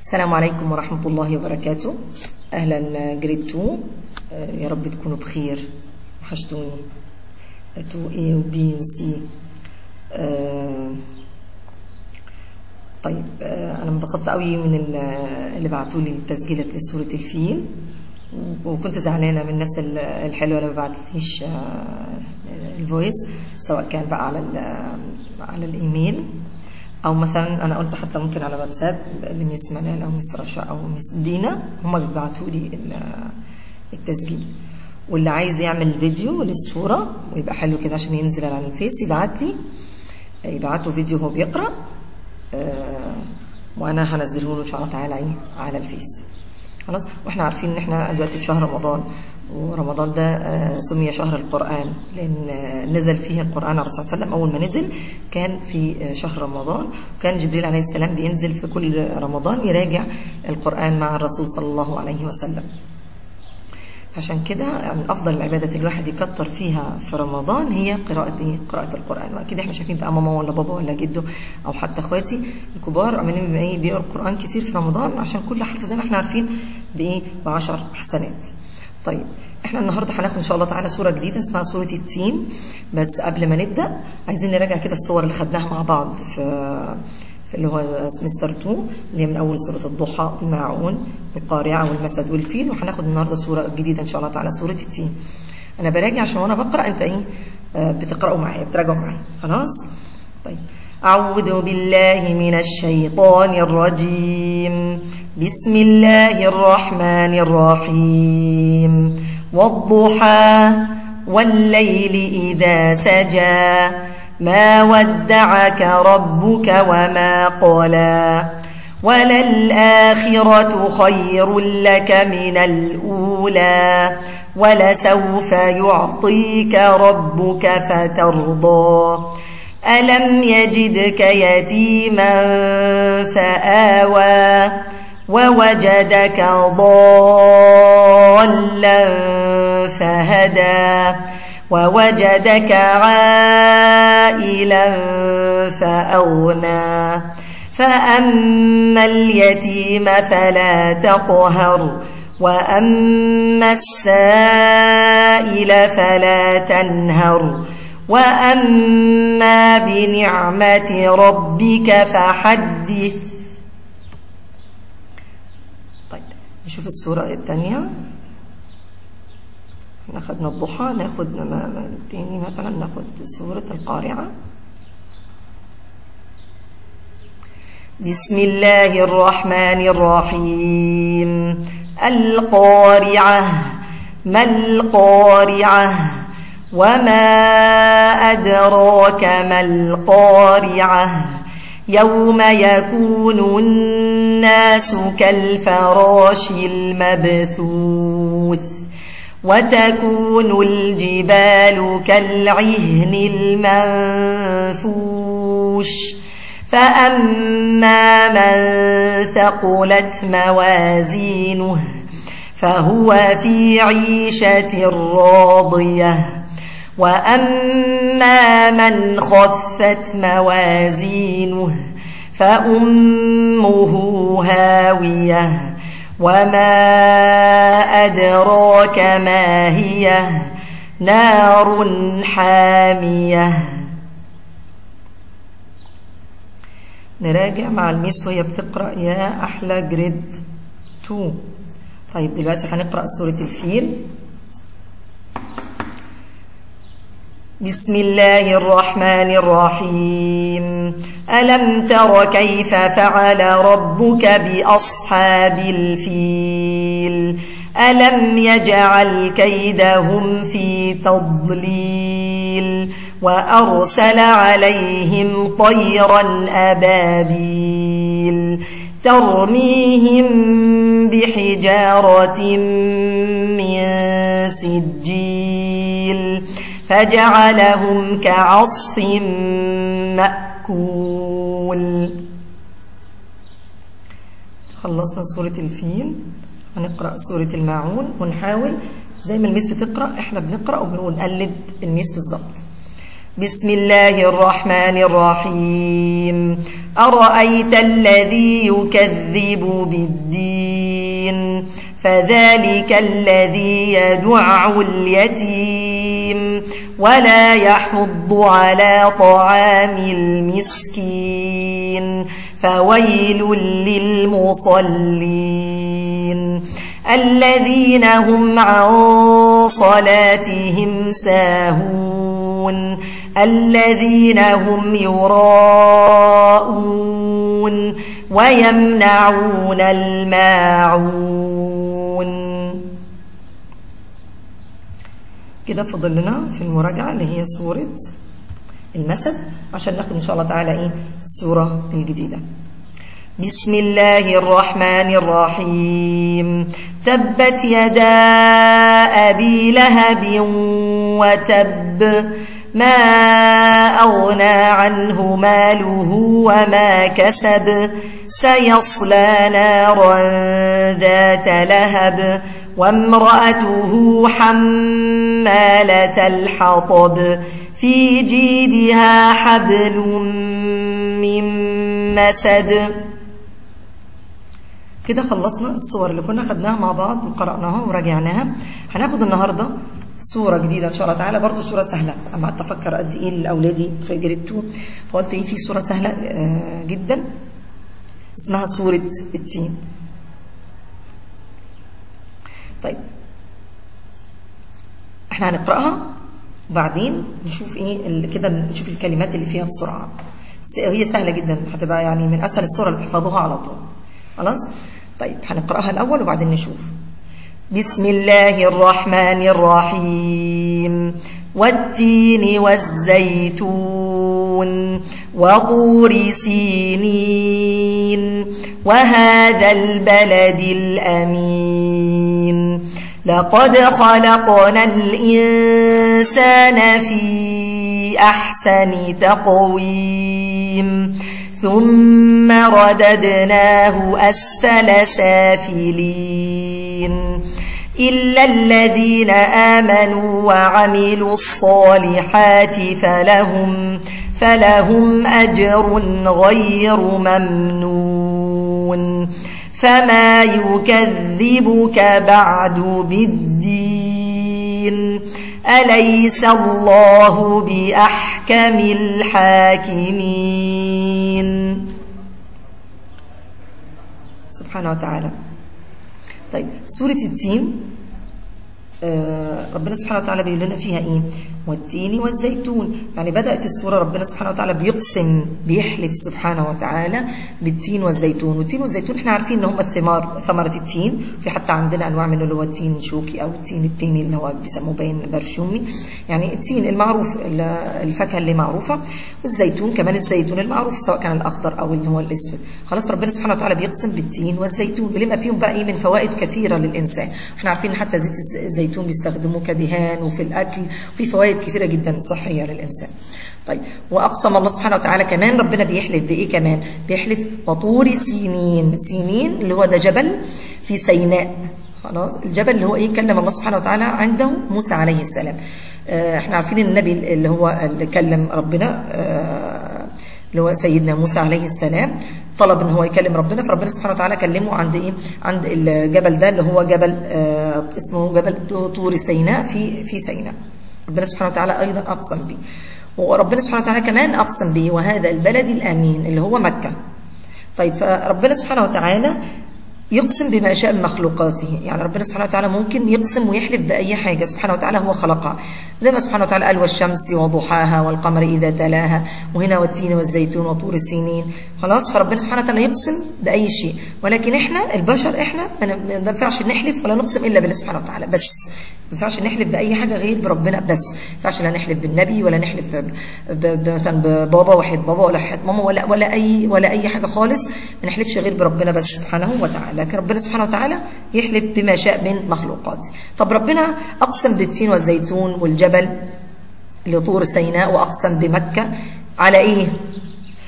السلام عليكم ورحمة الله وبركاته أهلا جريد 2 آه، يا رب تكونوا بخير وحشتوني 2 A و B و C آه، طيب آه، أنا انبسطت قوي من ال- اللي بعتوا لي تسجيلات لسورة الفيل وكنت زعلانة من الناس ال- الحلوة اللي ما بعتليش آه، الفويس سواء كان بقى على ال- على الإيميل او مثلا انا قلت حتى ممكن على واتساب لميس منال او ميس رشا او ميس دينا هم بيبعتوا لي ال- التسجيل واللي عايز يعمل فيديو للصوره ويبقى حلو كده عشان ينزل على الفيس يبعت لي يبعتوا فيديو وهو بيقرا آه، وانا هنزله له ان شاء الله تعالى ايه على الفيس خلاص واحنا عارفين ان احنا دلوقتي في شهر رمضان ورمضان ده آه، سمي شهر القرآن لأن آه، نزل فيه القرآن على الرسول صلى الله عليه وسلم أول ما نزل كان في آه، شهر رمضان وكان جبريل عليه السلام بينزل في كل رمضان يراجع القرآن مع الرسول صلى الله عليه وسلم عشان كده من افضل العبادات اللي الواحد يكتر فيها في رمضان هي قراءه ايه؟ قراءه القران واكيد احنا شايفين بقى ماما ولا بابا ولا جده او حتى اخواتي الكبار عمالين بيبقى ايه بيقروا القران كتير في رمضان عشان كل حرف زي ما احنا عارفين بايه؟ ب 10 حسنات. طيب احنا النهارده هناخد ان شاء الله تعالى سوره جديده اسمها سوره التين بس قبل ما نبدا عايزين نراجع كده الصور اللي خدناها مع بعض في في اللي هو مستر 2 اللي هي من اول سوره الضحى والماعون والقارعه والمسد والفيل وهناخد النهارده سوره جديده ان شاء الله تعالى سوره التين انا براجع عشان وانا بقرا انت ايه آه، بتقراوا معايا بتراجعوا معايا خلاص طيب أعوذ بالله من الشيطان الرجيم بسم الله الرحمن الرحيم والضحى والليل إذا سجى ما ودعك ربك وما قلى وللآخرة خير لك من الأولى ولسوف يعطيك ربك فترضى ألم يجدك يتيما فآوى ووجدك ضالا فهدى ووجدك عائلا فأغنى فأما اليتيم فلا تقهر وأما السائل فلا تنهر وأما بنعمة ربك فحدث طيب نشوف السورة الثانية احنا خدنا الضحى ناخد ما- ما- تاني مثلا ناخد سورة القارعة بسم الله الرحمن الرحيم القارعة ما القارعة وما أدراك ما القارعة يوم يكون الناس كالفراش المبثوث وتكون الجبال كالعهن المنفوش فأما من ثقلت موازينه فهو في عيشة راضية وأما من خفت موازينه فأمه هاوية وما أدراك ما هي نار حامية نراجع مع الميس وهي بتقرأ يا أحلى جريد 2 طيب دلوقتي هنقرأ سورة الفيل بسم الله الرحمن الرحيم ألم تر كيف فعل ربك بأصحاب الفيل ألم يجعل كيدهم في تضليل وأرسل عليهم طيرا أبابيل ترميهم بحجارة من سجيل فجعلهم كعصف مأكول خلصنا سورة الفيل هنقرأ سورة الماعون ونحاول زي ما الميس بتقرأ احنا بنقرأ ونقلد الميس بالظبط بسم الله الرحمن الرحيم أرأيت الذي يكذب بالدين فذلك الذي يدع اليتيم ولا يحض على طعام المسكين فويل للمصلين الذين هم عن صلاتهم ساهون الذين هم يراءون ويمنعون الماعون كده فضل لنا في المراجعة اللي هي سورة المسد عشان ناخد إن شاء الله تعالى إيه السورة الجديدة بسم الله الرحمن الرحيم تبت يدا أبي لهب وتب ما أغنى عنه ماله وما كسب سيصلى نارا ذات لهب وامرأته حمالة الحطب في جيدها حبل من مسد كده خلصنا الصور اللي كنا خدناها مع بعض وقرأناها وراجعناها هناخد النهارده صورة جديدة إن شاء الله تعالى برضو صورة سهلة أما قعدت أفكر قد إيه لأولادي في جريد 2 فقلت إيه في صورة سهلة آه جدا اسمها صورة التين طيب احنا هنقرأها وبعدين نشوف ايه كده نشوف الكلمات اللي فيها بسرعة هي سهلة جدا هتبقى يعني من أسهل الصور اللي تحفظوها على طول خلاص طيب هنقرأها الأول وبعدين نشوف بسم الله الرحمن الرحيم والتين والزيتون وطور سينين وهذا البلد الأمين لقد خلقنا الإنسان في أحسن تقويم ثم رددناه أسفل سافلين إلا الذين آمنوا وعملوا الصالحات فلهم فلهم أجر غير ممنون فما يكذبك بعد بالدين أليس الله بأحكم الحاكمين سبحانه وتعالى طيب سورة التين آه ربنا سبحانه وتعالى بيقول لنا فيها ايه والتين والزيتون يعني بدأت السورة ربنا سبحانه وتعالى بيقسم بيحلف سبحانه وتعالى بالتين والزيتون والتين والزيتون احنا عارفين ان هم الثمار ثمرة التين في حتى عندنا انواع منه اللي هو التين شوكي او التين التاني اللي هو بيسموه باين برشومي يعني التين المعروف الفاكهة اللي معروفة والزيتون كمان الزيتون المعروف سواء كان الاخضر او اللي هو الاسود خلاص ربنا سبحانه وتعالى بيقسم بالتين والزيتون ولما فيهم بقى ايه من فوائد كثيرة للانسان احنا عارفين حتى زيت الزيتون بيستخدموه كدهان وفي الاكل وفي فوائد كثيرة جدا صحية للإنسان طيب وأقسم الله سبحانه وتعالى كمان ربنا بيحلف بإيه كمان بيحلف وطور سينين سينين اللي هو ده جبل في سيناء خلاص الجبل اللي هو ايه كلم الله سبحانه وتعالى عنده موسى عليه السلام آه احنا عارفين النبي اللي هو اللي كلم ربنا آه اللي هو سيدنا موسى عليه السلام طلب ان هو يكلم ربنا فربنا سبحانه وتعالى كلمه عند ايه عند الجبل ده اللي هو جبل آه اسمه جبل طور سيناء في في سيناء ربنا سبحانه وتعالى أيضا أقسم به وربنا سبحانه وتعالى كمان أقسم به وهذا البلد الأمين اللي هو مكة طيب فربنا سبحانه وتعالى يقسم بما شاء من مخلوقاته يعني ربنا سبحانه وتعالى ممكن يقسم ويحلف بأي حاجة سبحانه وتعالى هو خلقها زي ما سبحانه وتعالى قال والشمس وضحاها والقمر إذا تلاها وهنا والتين والزيتون وطور السينين خلاص فربنا سبحانه وتعالى يقسم بأي شيء ولكن إحنا البشر إحنا ما ينفعش نحلف ولا نقسم إلا بالله سبحانه وتعالى بس ما ينفعش نحلف بأي حاجة غير بربنا بس ما ينفعش لا نحلف بالنبي ولا نحلف مثلا ببابا وحيد بابا ولا حيد ماما ولا ولا أي ولا أي حاجة خالص ما نحلفش غير بربنا بس سبحانه وتعالى لكن ربنا سبحانه وتعالى يحلف بما شاء من مخلوقاته طب ربنا أقسم بالتين والزيتون والجبل لطور سيناء وأقسم بمكة على إيه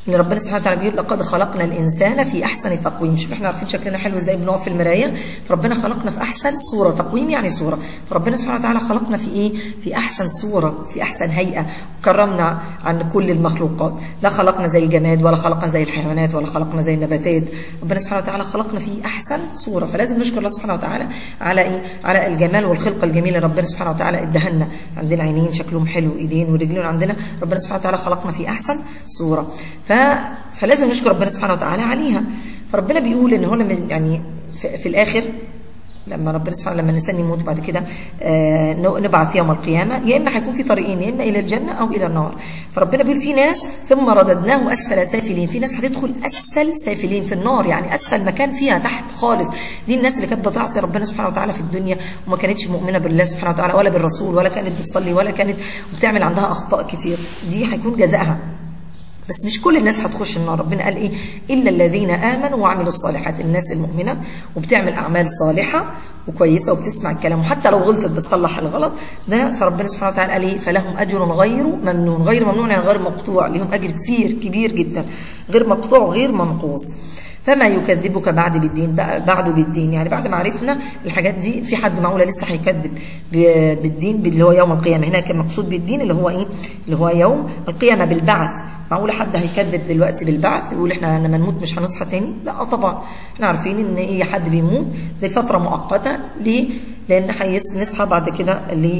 ان ربنا سبحانه وتعالى بيقول لقد خلقنا الانسان في احسن تقويم شوف احنا عارفين شكلنا حلو ازاي بنقف في المرايه فربنا خلقنا في احسن صوره تقويم يعني صوره فربنا سبحانه وتعالى خلقنا في ايه في احسن صوره في احسن هيئه وكرمنا عن كل المخلوقات لا خلقنا زي الجماد ولا خلقنا زي الحيوانات ولا خلقنا زي النباتات ربنا سبحانه وتعالى خلقنا في احسن صوره فلازم نشكر الله سبحانه وتعالى على ايه على الجمال والخلقه الجميله اللي ربنا سبحانه وتعالى ادهنا عندنا عينين شكلهم حلو ايدين ورجلين عندنا ربنا سبحانه وتعالى خلقنا في احسن صوره ف... فلازم نشكر ربنا سبحانه وتعالى عليها فربنا بيقول ان هنا من يعني في, في الاخر لما ربنا سبحانه لما الانسان يموت بعد كده آه نبعث يوم القيامه يا اما هيكون في طريقين يا اما الى الجنه او الى النار فربنا بيقول في ناس ثم رددناه اسفل سافلين في ناس هتدخل اسفل سافلين في النار يعني اسفل مكان فيها تحت خالص دي الناس اللي كانت بتعصي ربنا سبحانه وتعالى في الدنيا وما كانتش مؤمنه بالله سبحانه وتعالى ولا بالرسول ولا كانت بتصلي ولا كانت وبتعمل عندها اخطاء كتير دي هيكون جزائها بس مش كل الناس هتخش النار ربنا قال ايه الا الذين امنوا وعملوا الصالحات الناس المؤمنه وبتعمل اعمال صالحه وكويسه وبتسمع الكلام وحتى لو غلطت بتصلح الغلط ده فربنا سبحانه وتعالى قال ايه فلهم اجر غير ممنون غير ممنون يعني غير مقطوع لهم اجر كتير كبير جدا غير مقطوع غير منقوص فما يكذبك بعد بالدين بعده بالدين يعني بعد ما عرفنا الحاجات دي في حد معقوله لسه هيكذب بالدين اللي هو يوم القيامه هنا كان مقصود بالدين اللي هو ايه اللي هو يوم القيامه بالبعث معقوله حد هيكذب دلوقتي بالبعث يقول احنا لما نموت مش هنصحى تاني لا طبعا احنا عارفين ان اي حد بيموت دي فتره مؤقته ليه لان هنصحى بعد كده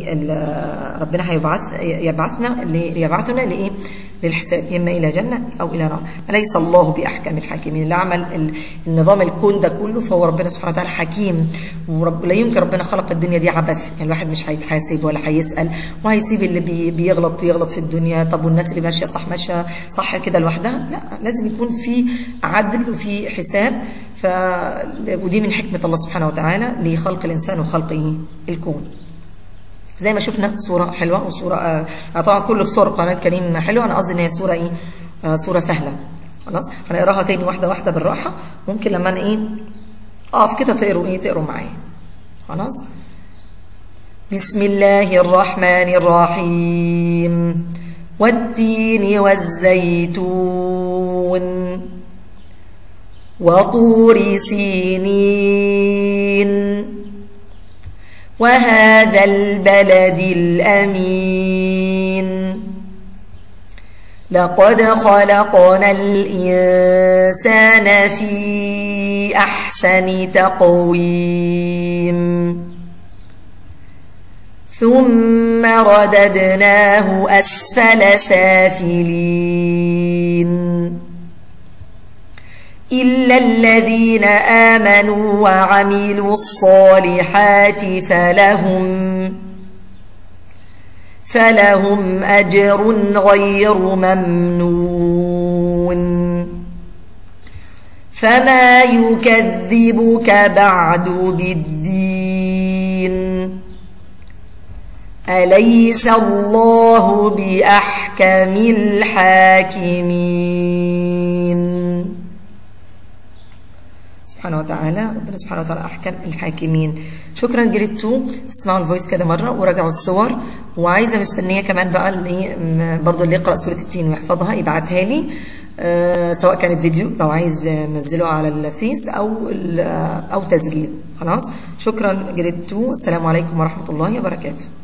ربنا هيبعث يبعثنا يبعثنا لايه للحساب اما الى جنه او الى نار اليس الله باحكم الحاكمين اللي عمل النظام الكون ده كله فهو ربنا سبحانه وتعالى حكيم ورب لا يمكن ربنا خلق الدنيا دي عبث يعني الواحد مش هيتحاسب ولا هيسال وهيسيب اللي بي بيغلط بيغلط في الدنيا طب والناس اللي ماشيه صح ماشيه صح كده لوحدها لا لازم يكون في عدل وفي حساب ف ودي من حكمه الله سبحانه وتعالى لخلق الانسان وخلقه الكون زي ما شفنا صورة حلوة وصورة آه طبعا كل صور قناة كريم حلوة أنا قصدي إن هي صورة إيه آه صورة سهلة خلاص هنقراها تاني واحدة واحدة بالراحة ممكن لما أنا إيه أقف كده تقروا إيه تقروا معايا خلاص بسم الله الرحمن الرحيم والتين والزيتون وطور سينين وهذا البلد الأمين لقد خلقنا الإنسان في أحسن تقويم ثم رددناه أسفل سافلين إلا الذين آمنوا وعملوا الصالحات فلهم فلهم أجر غير ممنون فما يكذبك بعد بالدين أليس الله بأحكم الحاكمين سبحانه وتعالى ربنا سبحانه وتعالى احكم الحاكمين شكرا جريد 2 اسمعوا الفويس كده مره وراجعوا الصور وعايزه مستنيه كمان بقى اللي برضه اللي يقرا سوره التين ويحفظها يبعتها لي أه سواء كانت فيديو لو عايز ننزله على الفيس او او تسجيل خلاص شكرا جريد 2 السلام عليكم ورحمه الله وبركاته